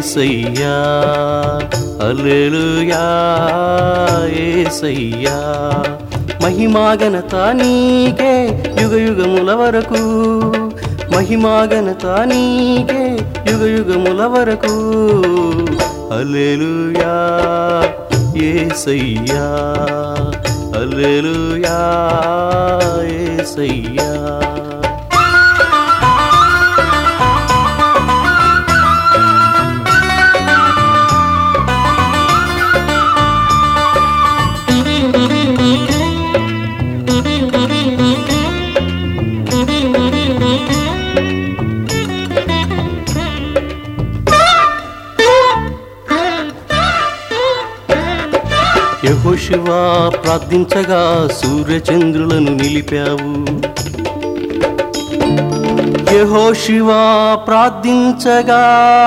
ఏసయ్యా alleluia ఏసయ్యా మహిమాగనత నీకే యుగ యుగముల వరకు మహిమాగనత నీకే యుగ యుగముల వరకు అల్లెలుయా ఏసయ్యా అల్లెలుయా ఏసయ్యా యహోశివా ప్రార్థించగా సూర్యచంద్రులను నిలిపావు యహోశివా ప్రార్థించగా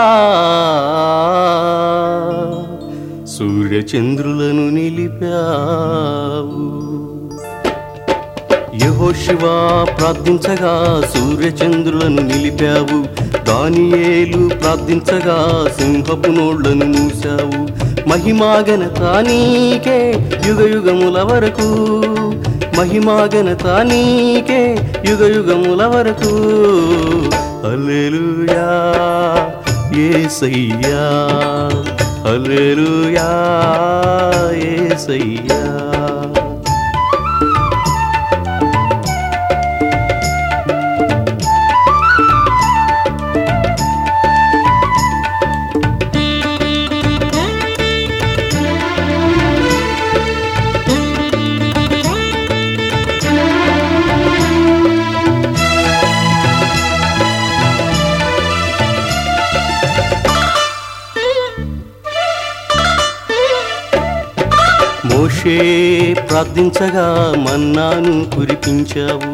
సూర్యచంద్రులను నిలిపావు యహోశివా ప్రార్థించగా సూర్యచంద్రులను నిలిపావు దానియేలు ప్రార్థించగా సింహపు నోళ్లను మూసావు మహిమాగనత నీకే యుగ యుగముల వరకు మహిమాగనత నీకే యుగ యుగముల వరకు అల్లెలుయా ఏసయ్యా అల్లెలుయా ఏసయ్యా మోషే ప్రార్థించగా మన్నాను కురిపించావు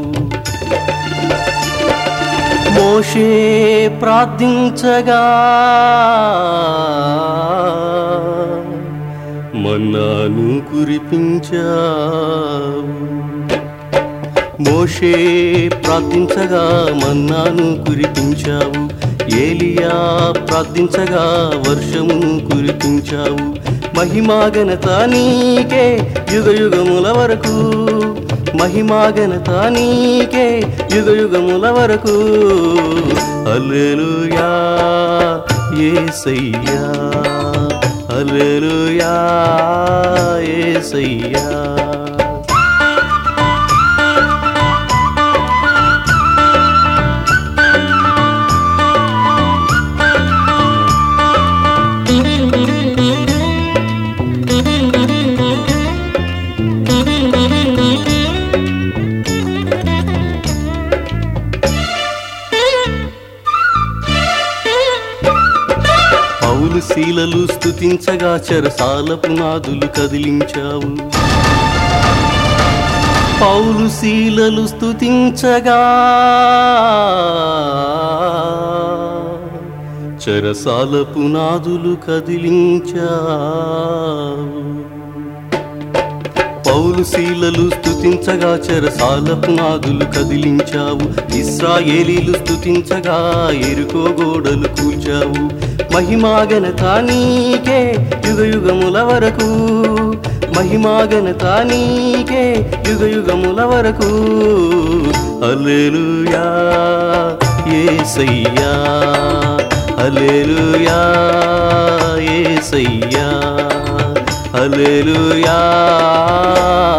మోషే ప్రార్థించగా మన్నాను కురిపించావు మోషే ప్రార్థించగా మన్నాను కురిపించావు ఏలియా ప్రార్థించగా వర్షమును కురిపించావు మహిమాగనత నీకే యుగ యుగముల వరకు మహిమాగనత నీకే యుగ యుగముల వరకు అల్లెలుయా ఏసయ్యా అల్లెలుయా ఏసయ్యా పౌలు శీలలు స్తుతించగా చెరసాల పునాదులు కదిలించావు పౌలు శీలలు స్తుతించగా చెరసాల పునాదులు కదిలించావు పౌలు శీలలు స్తుతించగా చెరసాల పునాదులు కదిలించావు ఇస్రాయేలీలు స్తుతించగా ఎరుకో గోడలు కూల్చావు మహిమాగనత నీకే యుగ యుగముల వరకు మహిమాగనత నీకే యుగ యుగముల వరకు alleluia Yesayya alleluia Yesayya alleluia